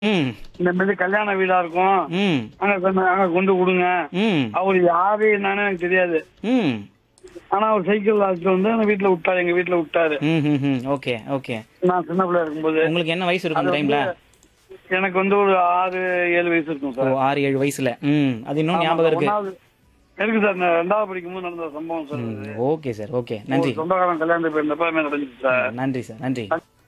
ம் இந்த மாதிரி கல்யாண வீடா இருக்கும் ம் அங்க கொண்டு அங்க கொண்டு விடுங்க ம் அவர் யாரு என்னன்னு எனக்கு தெரியாது ம் ஆனா அவர் சைக்கிள் அழைச்சிட்டு வந்து அந்த வீட்டுல விட்டாரு எங்க வீட்டுல விட்டாரு ம் ம் ம் ஓகே ஓகே நான் சின்ன பிள்ளையா இருக்கும்போது உங்களுக்கு என்ன வயசு இருக்கும் அது அந்த டைம்ல வந்து எனக்கு வந்து ஒரு ஆறு ஏழு வயசு இருக்கும் ஓ சார் ஆறு ஏழு வயசுல ம் அது இன்னும் ஞாபகம் இருக்கு ஒண்ணாவது இருக்கு சார் இந்த ரெண்டாவது படிக்கும்போது நடந்த சம்பவம் சார் ம், அது. ஓகே சார் ஓகே நன்றி ஒரு சொந்தக்காரன் கல்யாணத்துக்கு போயிருந்தப்ப அது மாதிரி நடந்துச்சு சார் நன்றி சார் நன்றி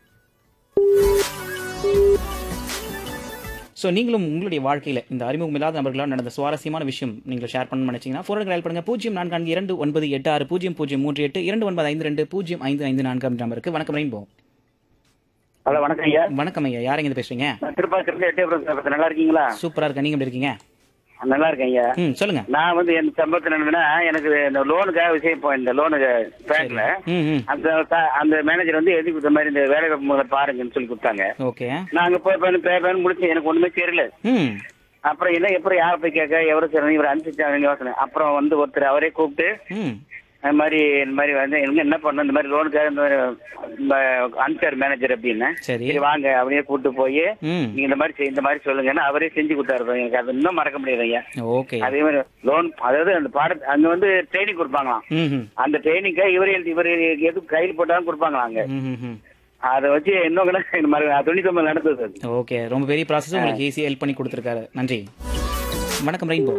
ஸோ நீங்களும் உங்களுடைய வாழ்க்கையில் இந்த அறிமுகம் இல்லாத நபர்களால் நடந்த சுவாரஸ்யமான விஷயம் நீங்கள் ஷேர் பண்ண நினைச்சீங்கன்னா ஃபோன் கால் பண்ணுங்க பூஜ்ஜியம் நான்கு நான்கு இரண்டு ஒன்பது எட்டு ஆறு பூஜ்ஜியம் பூஜ்ஜியம் மூன்று எட்டு இரண்டு ஒன்பது ஐந்து ரெண்டு பூஜ்ஜியம் ஐந்து ஐந்து நான்கு அப்படின்ற நம்பருக்கு வணக்கம் ரெயின்போ ஹலோ வணக்கம் ஐயா வணக்கம் ஐயா யார் எங்க பேசுறீங்க நான் திருப்பாச்சிருந்து எட்டயபுரம் சார் நல்லா இருக்கீங்களா சூப்பரா இருக்கேன் நீங்க எப்படி இருக்கீங்க நல்லா இருக்கேன் ஐயா ம் சொல்லுங்க நான் வந்து என் சம்பளத்தில் என்னன்னா எனக்கு இந்த லோனுக்காக விஷயம் போயிருந்தேன் லோனுக்கு பேங்க்ல ம் ம் அந்த ச- அந்த மேனேஜர் வந்து எழுதி கொடுத்த மாதிரி இந்த வேலை வாய்ப்பு முதல்ல பாருங்கன்னு சொல்லி கொடுத்தாங்க ஓகே நான் அங்க போய் பண்ணி பே பண்ணி முடிச்சு எனக்கு ஒண்ணுமே தெரியல ம் அப்புறம் என்ன எப்படி யாரை போய் கேட்க எவ்வளவு சரி இவர் அனுப்பிச்சாங்க யோசனை அப்புறம் வந்து ஒருத்தர் அவரே கூப்பிட்டு ம் இந்த மாதிரி இந்த மாதிரி வந்து எனக்கு என்ன பண்ணணும் இந்த மாதிரி லோனுக்காக இந்த மாதிரி அன்சார் மேனேஜர் அப்படின்னு சரி சரி வாங்க அப்படியே கூப்பிட்டு போய் ம் நீங்க இந்த மாதிரி செய்- இந்த மாதிரி சொல்லுங்கன்னு அவரே செஞ்சு கொடுத்தாரு எனக்கு அது இன்னும் மறக்க முடியாது ஐயா ஓகே அதே மாதிரி லோன் அதாவது அந்த பாட அங்க வந்து ட்ரைனிங் கொடுப்பாங்களாம் ம் ம் அந்த ட்ரைனிங்க இவரே இவர் எது கையில் போட்டாலும் கொடுப்பாங்களாம் அங்க ம் ம் ம் அதை வச்சு இன்னும் கூட இந்த மாதிரி தொண்ணூத்தி ஒன்பது நடந்தது அது. ஓகே ரொம்ப பெரிய ப்ராசஸ் உங்களுக்கு ஈஸியாக ஹெல்ப் பண்ணி கொடுத்துருக்காரு நன்றி வணக்கம் ரெயின்போ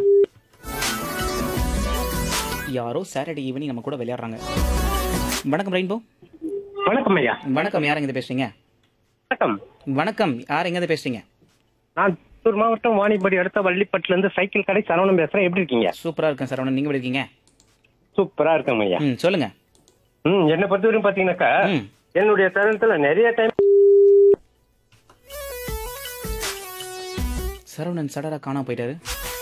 யாரோ சாட்டர்டே ஈவினிங் நம்ம கூட விளையாடுறாங்க வணக்கம் ரெயின்போ வணக்கம் ஐயா வணக்கம் யார் எங்க பேசுறீங்க வணக்கம் வணக்கம் யார் எங்க பேசுறீங்க நான் திருப்பூர் மாவட்டம் வாணிபடி அடுத்த வள்ளிப்பட்டுல இருந்து சைக்கிள் கடை சரவணம் பேசுறேன் எப்படி இருக்கீங்க சூப்பரா இருக்கேன் சரவணன் நீங்க எப்படி இருக்கீங்க சூப்பரா இருக்கேன் ஐயா ம் சொல்லுங்க ம் என்னை பொறுத்தவரைக்கும் பாத்தீங்கன்னாக்கா ம் என்னுடைய தருணத்துல நிறைய டைம் சரவணன் சடரா காணாம போயிட்டாரு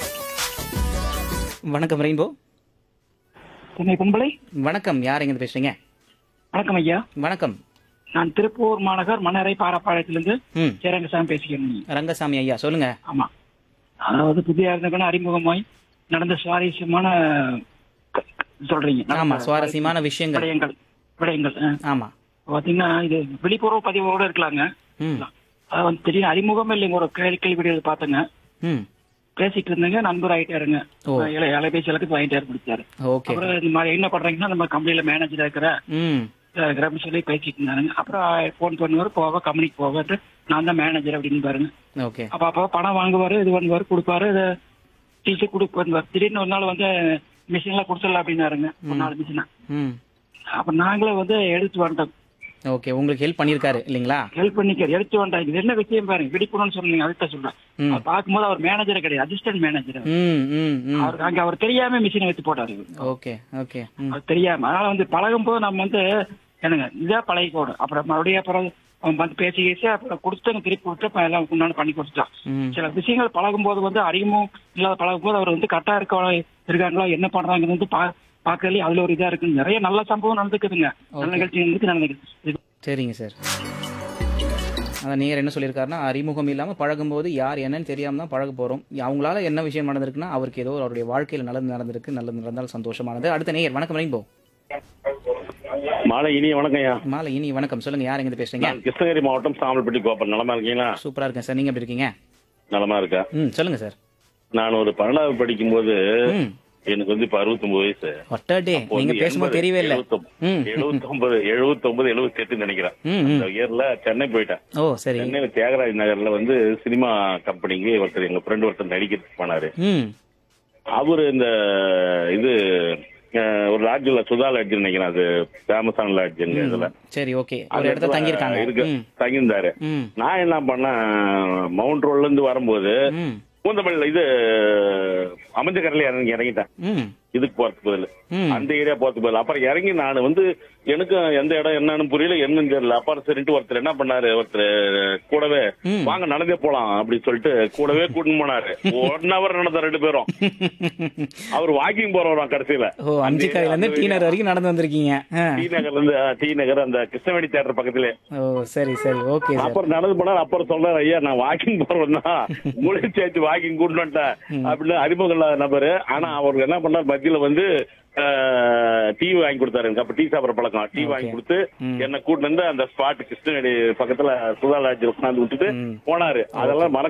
வணக்கம் ரெயின்போ சென்னை கும்பலை வணக்கம் யார் எங்க பேசுறீங்க வணக்கம் ஐயா வணக்கம் நான் திருப்பூர் மாநகர் மன்னரை பாரப்பாளையத்திலிருந்து ம் சேரங்கசாமி பேசிக்கிறேன் ரங்கசாமி ஐயா சொல்லுங்க ஆமா அதாவது புதிய இருந்தவங்க அறிமுகமாய் நடந்த சுவாரஸ்யமான க- சொல்றீங்க ஆமா நடந்த சுவாரஸ்யமான விஷயங்கள் விடயங்கள் விடயங்கள் ஆ. ஆமா பாத்தீங்கன்னா இது வெளிப்புற பதிவோட இருக்கலாங்க ம் அது வந்து திடீர்னு அறிமுகம் இல்லைங்க ஒரு கேள்வி கேள்வி பார்த்தேங்க ம் பேசிட்டு இருந்தேங்க நண்பர் ஆயிட்டாருங்க ஓ. இலைபேசி இலக்கு வாங்கிட்டாரு பிடிச்சாரு ஓகே அப்புறம் இந்த மாதிரி என்ன பண்றீங்கன்னா நம்ம கம்பெனில மேனேஜரா இருக்கிற ம் கிராம சொல்லி பேசிட்டு இருந்தாருங்க அப்புறம் ஃபோன் பண்ணுவாரு போவ கம்பெனிக்கு போவாரு நான் தான் மேனேஜர் அப்படின்னு பாருங்க ஓகே அப்ப அப்ப பணம் வாங்குவாரு இது பண்ணுவாரு கொடுப்பாரு இது டீச்சர் கொடுப்பாரு திடீர்னு ஒரு நாள் வந்து மிஷின் எல்லாம் கொடுத்துடலாம் அப்படின்னாருங்க ஒரு நாலு மிஷினா ம் அப்ப நாங்களே வந்து எடுத்து வந்துட்டோம் ஓகே உங்களுக்கு ஹெல்ப் பண்ணியிருக்காரு இல்லைங்களா ஹெல்ப் பண்ணிக்க எடுத்து வந்துட்டோம் இது என்ன விஷயம் பாருங்க விடிப்புணும்னு சொன்னீங்க அதுக்கு சொல்றேன் ம் அவர் பார்க்கும்போது அவர் மேனேஜர் கிடையாது அசிஸ்டன்ட் மேனேஜர் ம் ம் ம் அவருக்கு அங்க அவர் தெரியாம மிஷினை வச்சு போட்டாரு ஓகே ஓகே ம் அது தெரியாம அதனால வந்து பழகும் போது நம்ம வந்து என்னங்க இதா பழகிக்கோடும் அப்புறம் மறுபடியும் அப்புறம் அவன் வந்து பேசி பேசி அப்புறம் கொடுத்து திருப்பி கொடுத்து அப்புறம் எல்லாம் உண்டான பண்ணி கொடுத்துட்டான் ம் சில விஷயங்கள் பழகும் போது வந்து அறிமும் இல்லாத பழகும் போது அவர் வந்து கரெக்டா இருக்க இருக்காங்களா என்ன பண்றாங்கன்னு வந்து பா பார்க்கறதுலயே அதுல ஒரு இதா இருக்கு நிறைய நல்ல சம்பவம் நடந்துக்குதுங்க நல்ல நிகழ்ச்சி வந்து நடந்துக்குது சரிங்க சார் அதான் நேர் என்ன சொல்லியிருக்காருன்னா அறிமுகம் இல்லாமல் பழகும்போது யார் என்னன்னு தெரியாம தான் பழக போகிறோம் அவங்களால என்ன விஷயம் நடந்திருக்குன்னா அவருக்கு ஏதோ அவருடைய வாழ்க்கையில் நல்லது நடந்திருக்கு நல்லது நடந்தால் சந்தோஷமானது அடுத்த நேயர் வணக்கம் ரெயின்போ மாலை இனிய வணக்கம் ஐயா மாலை இனி வணக்கம் சொல்லுங்க யார் எங்க பேசுறீங்க நான் கிருஷ்ணகிரி மாவட்டம் சாம்பல்பட்டி கோப்பன் நலமா இருக்கீங்களா சூப்பரா இருக்கேன் சார் நீங்க எப்படி இருக்கீங்க நலமா இருக்கேன் ம் சொல்லுங்க சார் நான் ஒரு பன்னெண்டாவது படிக்கும்போது ம் எனக்கு வந்து இப்ப அறுபத்தொன்பது வயசு ஒட்டர்டே அப்போ நீங்க வந்து பேசும்போது 80, தெரியவே இல்லை 79, ம் 79 எழுபத்தொன்பது எழுபத்தி எட்டு நினைக்கிறேன் ம் ம் இந்த இயர்ல சென்னை போயிட்டேன் ஓ சரி சென்னையில தியாகராஜ் நகர்ல வந்து சினிமா கம்பெனிக்கு ஒருத்தர் எங்க ஃப்ரெண்ட் ஒருத்தர் நடிக்கிறதுக்கு போனாரு ம் அவரு இந்த இது அஹ், ஒரு லாட்ஜில் சுதா லாட்ஜ் நினைக்கிறேன் அது ஃபேமஸான லாட்ஜுங்க இதுல சரி ஓகே ஒரு இடத்துல தங்கியிருக்காங்க இருக்கு ம் தங்கியிருந்தாரு ம் நான் என்ன பண்ணேன் மவுண்ட் ரோட்ல இருந்து வரும்போது ம் பூந்தமல்லியில இது அமைஞ்சக்கரையில இறங்கி இறங்கிட்டேன் ம் இதுக்கு போறதுக்கு பதில் ம் அந்த ஏரியா போறதுக்கு பதில் அப்புறம் இறங்கி நான் வந்து எனக்கு எந்த இடம் என்னன்னு புரியல என்னன்னு தெரியல அப்புறம் சரின்ட்டு ஒருத்தர் என்ன பண்ணாரு ஒருத்தர் கூடவே ம். வாங்க நடந்தே போலாம் அப்படின்னு சொல்லிட்டு கூடவே கூட்டின்னு போனாரு ஒன் ஹவர் நடந்த ரெண்டு பேரும் அவர் வாக்கிங் போறவராம் கடைசியில ஓ அஞ்சு கரையில இருந்து டி நகர் வரைக்கும் நடந்து வந்திருக்கீங்க ஆ. டி நகர்ல இருந்து ஆ, டி நகர் அந்த கிருஷ்ணவேணி தேட்டர் பக்கத்திலே ஓ சரி சரி ஓகே சார் அப்புறம் நடந்து போனார் அப்புறம் சொல்றாரு ஐயா நான் வாக்கிங் போறேன் தான் முடிச்சாச்சு வாக்கிங் கூட்டு வந்துட்டேன் அப்படின்னு அறிமுகம் இல்லாத நபரு ஆனா அவருக்கு என்ன பண்ணார் மத்தியில வந்து டீ வாங்கி கொடுத்தாரு எனக்கு அப்ப டீ சாப்பிடுற பழக்கம் டீ வாங்கி Okay. கொடுத்து ம். என்ன கூட்டு வந்து அந்த ஸ்பாட் கிருஷ்ணகிரி பக்கத்துல சுதா லாட்ஜ் உட்காந்து விட்டுட்டு ம். போனாரு அதெல்லாம் மறக்க